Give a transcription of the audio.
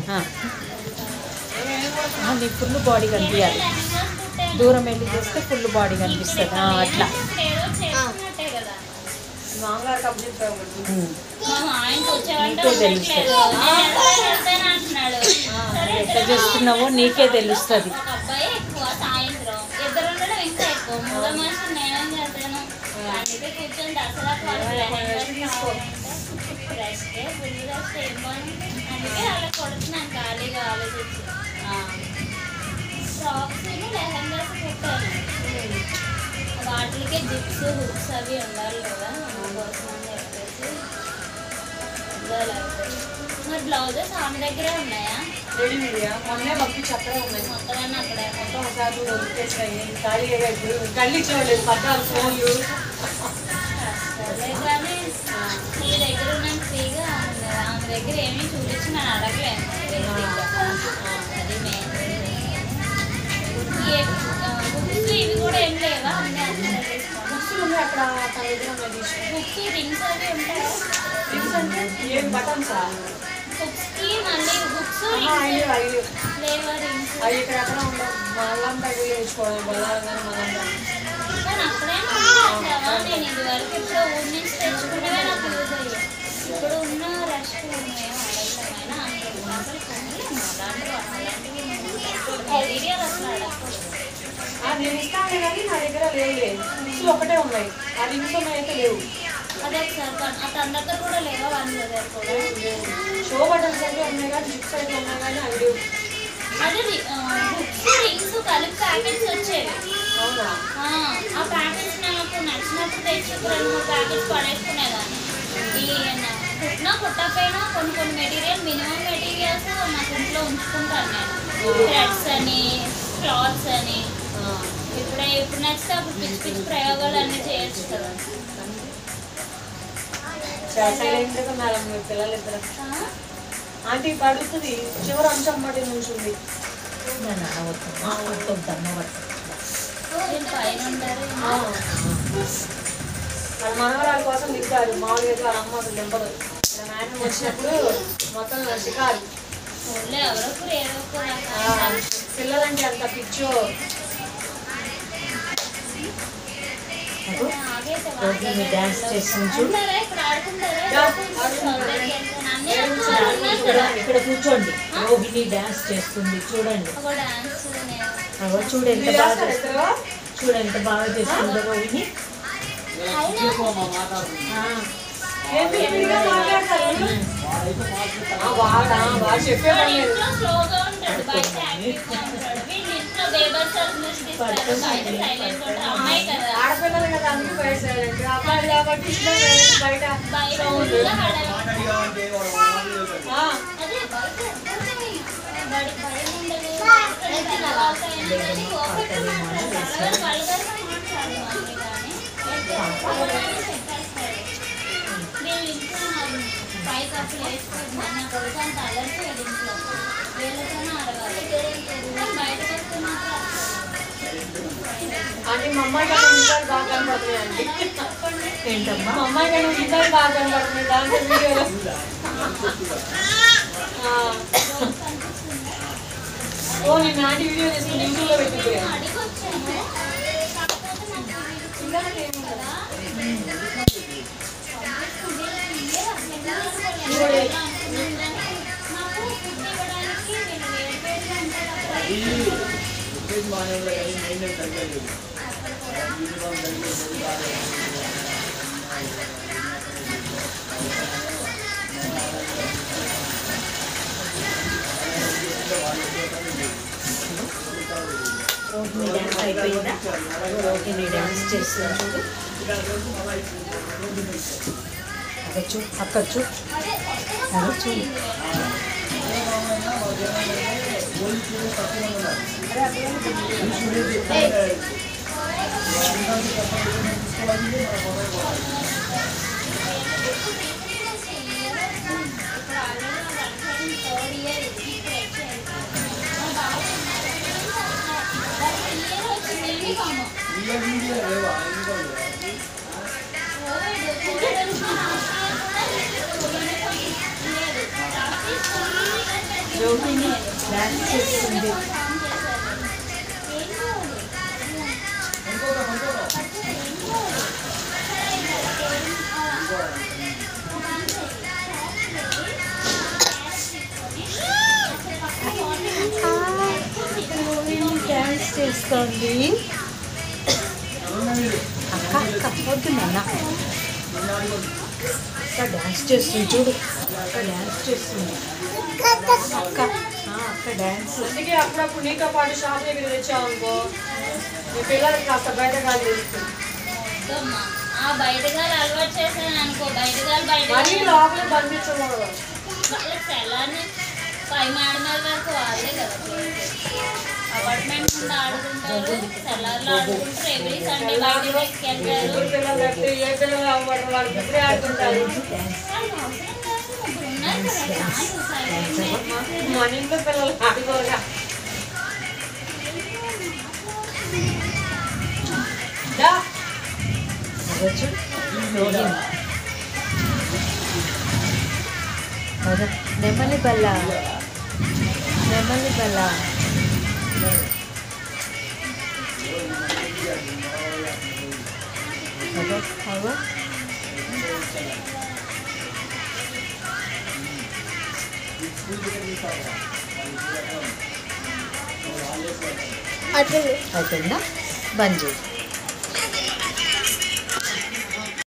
ఆ. ఆ, నీ ఫుల్ బాడీ కనిపించాలి దూరం వెళ్ళి చేస్తే ఫుల్ బాడీ కనిపిస్తుంది ఆ, అట్లా చేస్తున్నట్టే కదా మామగారు కప్పు చెప్పావు ఉమ్. మా ఆయనకి వచ్చేవంటే నీకే తెలుస్తుంది. ఉండట్లేదు. నేను వెళ్తాను అంటున్నాడు సరే ఎట్లా ఇద్దరం చేస్తున్నావో నీకే తెలుస్తుంది ఒక అబ్బాయి ఎక్కువ సాయంత్రం ఇద్దరు ఉండడం ఇంకా ఎక్కువ మూడో మనిషి నేనేం చేస్తాను అందుకే కూర్చొని దసరా రెస్ట్ ఫుల్ రెస్ట్ ఏం బాగుంది అందుకే అలా కొడుతున్నాను ఖాళీగా ఆలోచించి ఫ్రాక్స్ లెహంగాస్ కుట్టాను వాటికి జిప్స్ హుక్స్ అవి ఉండాలి కదా అందుకోసం అని చెప్పేసి ఉండాలి అవి. మరి బ్లౌజెస్ ఆమె దగ్గరే ఉన్నాయా రెడీ మీడియా మొన్నే పంపించి అక్కడే ఉన్నాయి మొత్తం అన్నీ అక్కడే మొత్తం ఒకసారి వదిలిపేసినాయి ఖాళీగా ఇప్పుడు కళ్ళు ఇచ్చేవాళ్ళు పద్నాలుగు ఫోన్లు సరే కానీ నీ దగ్గర ఉన్నాను ఫ్రీగా ఆమె ఆమె దగ్గర ఏమీ చూపించి నేను అడగలేను బేసిక్గా. అది మెయిన్ బుక్స్ ఇవి కూడా ఏం లేవా అన్నీ అన్నీ తీసుకోండి బుక్స్ ఉన్నాయి అక్కడ తన దగ్గర ఉన్నాయి తీసుకో బుక్స్ రింగ్స్ అవి ఉంటాయా థింగ్స్ అంటే ఏం బటన్సా బుక్స్కి మళ్ళీ బుక్స్ అవి అవి లేవా రింగ్స్ అవి ఇక్కడ అక్కడ ఉండవు మళ్ళం తగ్గి వేసుకోవడం బలాగా మళ్ళం కానీ అక్కడే వచ్చావా నేను ఇది వరకు ఇప్పుడు ఊరి నుంచి తెచ్చుకున్నవే నాకు యూజ్ అయ్యాయి ఇప్పుడు ఉన్న రష్ ఉన్నాయో అడగలేమైనా అందులో అసలు కొనలేము అలాంటివి అలాంటివి మెటీరియల్ అసలు అడగకూడదు నేను ఇస్తాను కానీ నా దగ్గర లేవులే బుక్స్ ఒకటే ఉన్నాయి ఆ రింగ్స్ ఉన్నాయి అయితే లేవు అదే ఒకసారి కొన- ఆ తన దగ్గర కూడా లేవా వాళ్ళ దగ్గర కూడా షో బటన్స్ అయితే ఉన్నాయి కానీ జిప్స్ అయితే ఉన్నాయి కానీ అవి లేవు అదే బుక్స్ రింగ్స్ కలిపి ప్యాకెట్స్ వచ్చేవి అవునా ఆ, ఆ ప్యాకెట్స్ నాకు నచ్చినప్పుడు తెచ్చి ఒక రెండు మూడు ప్యాకెట్స్ పడేసుకునేదాన్ని ఈ నా- కుట్టినా కుట్టకపోయినా కొన్ని కొన్ని మెటీరియల్ మినిమం మెటీరియల్స్ నాకు ఇంట్లో ఉంచుకుంటాను నేను థ్రెడ్స్ అని క్లాత్స్ అని ఇప్పుడే ఇప్పుడు నచ్చితే అప్పుడు పిచ్చి పిచ్చి ప్రయోగాలు అన్నీ చేయొచ్చు కదా సైలెంట్గా ఉన్నారు మీ పిల్లలు ఇద్దరు ఆ? ఆంటీ పడుతుంది చివరి అంశం మట్టి నుంచుంది నేను అనవద్దమ్మా వద్దమ్మా వద్దు వీళ్ళు పైన ఉంటారు వాళ్ళ మనవరాల కోసం దిగుతారు మామూలుగా అయితే వాళ్ళ అమ్మ అసలు దింపదు ఇలా నాయనమ్మ వచ్చినప్పుడు మొత్తం షికారు ఊళ్ళో ఎవరో ఒకరు ఏదో ఒక ఆ, రకం పిల్లలంటే అంత పిచ్చో అదో ఆగేసి రోజు మీ డాన్స్ చేస్తుంది చూడు ఉంటారా ఇక్కడ ఆడుకుంటారా యా, చదువుకి వెళ్తాను. అన్నీ ఇక్కడ రకాలు ఇక్కడ ఇక్కడ కూర్చోండి రోహిణి డాన్స్ చేస్తుంది చూడండి ఒక డాన్స్ నేను అగో చూడు ఎంత మీరు బాగా చేస్తారా చేస్తుంది ఇద్దరు? చూడు ఎంత బాగా చేస్తుందో రోహిణి ఆ, ఏంటి ఎన్నిగా మాట్లాడతారు ఆ, వాడా వాడు చెప్పే వాడు పని లేదు ఇంట్లో స్లోగా ఉంటాడు బయట యాక్టివ్గా ఉంటాడు వీళ్ళు ఇంట్లో బేబర్స్ చూపిస్తారు బయట సైలెంట్ ఉంటాడు అమ్మాయి కదా ఆడపిల్లలు కదా అందుకు బయట సైలెంట్ అబ్బాయి కాబట్టి ఇంట్లో silent, బయట బయట సౌండ్ full హడావిడి. ఆ, అదే బయట బడి భయం ఉండదు ఇక్కడ తర్వాత ఏంటంటే ఒకటి వల్గర్గా మాట్లాడు మళ్ళీ కానీ ఎవరైనా చెప్పేస్తారు వీళ్ళు ఇంట్లో పైకి అసలు వేసుకుంటున్నారు నా కొడుకు అంత అలర్చేది ఇంట్లో వీళ్ళతోనే ఆడవాలి కానీ బయటకు వస్తే మాత్రం అంటే మా అమ్మాయి కన్నా ఇంట్లో బాగా కనపడుతుంది అండి చెప్పండి ఏంటమ్మా మా అమ్మాయి కన్నా ఇంట్లో బాగా కనపడుతుంది దాంట్లో వీడియోలో ఆ, ఓ నేను నాటి వీడియో చేసుకుని యూట్యూబ్లో పెట్టింది అడిగి వచ్చాను కాకపోతే నాకు వీళ్ళు పిల్లలకి ఏమి కదా నాకు ఫుడ్ ఇవ్వడానికి వీళ్ళు వేరు వేరుగా ఉంటారు అక్కడ రోహిణి డాన్స్ అయిపోయిందా రోహిణి డాన్స్ చేస్తుంది చూడు అక్కడ చూడు అక్కడ చూడు అక్కడ చూడు యోగిని డాన్స్ చేస్తుంది యోగిని డాన్స్ చేస్తోంది అక్క అక్క వద్దు నాన్న అక్క డాన్స్ చేస్తుంది చూడు అక్క డాన్స్ చేస్తుంది అక్క ఆ, అక్క డాన్స్ అందుకే అప్పుడప్పుడు నీతో పాటు షాప్ దగ్గర తెచ్చామనుకో మీ పిల్లలకి కాస్త బయట గాలి తెలుస్తుంది అమ్మా, ఆ బయటగాలు అలవాటు చేశాను అనుకో బయటగాలు బయట మరీ లోపల బంధించకూడదు వాళ్ళకి సెల్లార్ని పై మాడ మీద వరకు వాళ్ళే కదా అపార్ట్మెంట్ ముందు ఆడుకుంటారు సెల్లార్లో ఆడుకుంటారు ఎవ్రీ సండే బయట తీసుకెళ్తారు ఇద్దరు పిల్లలు కట్టి ఏ పిల్లలు అవ్వడం వాళ్ళు ఇప్పుడే ఆడుకుంటారు వాళ్ళకి అవసరం లేదు. ఇప్పుడు ఉన్నారు కదా ఛాన్స్ సైలెంట్ మన ఇంట్లో పిల్లలు ఆడుకోరుగా దా. అదే చూడు యోగిని అదే నెమలి బల్ల నెమలి బల్ల అదో అగో అయిపోయిందా బంద్ చేయి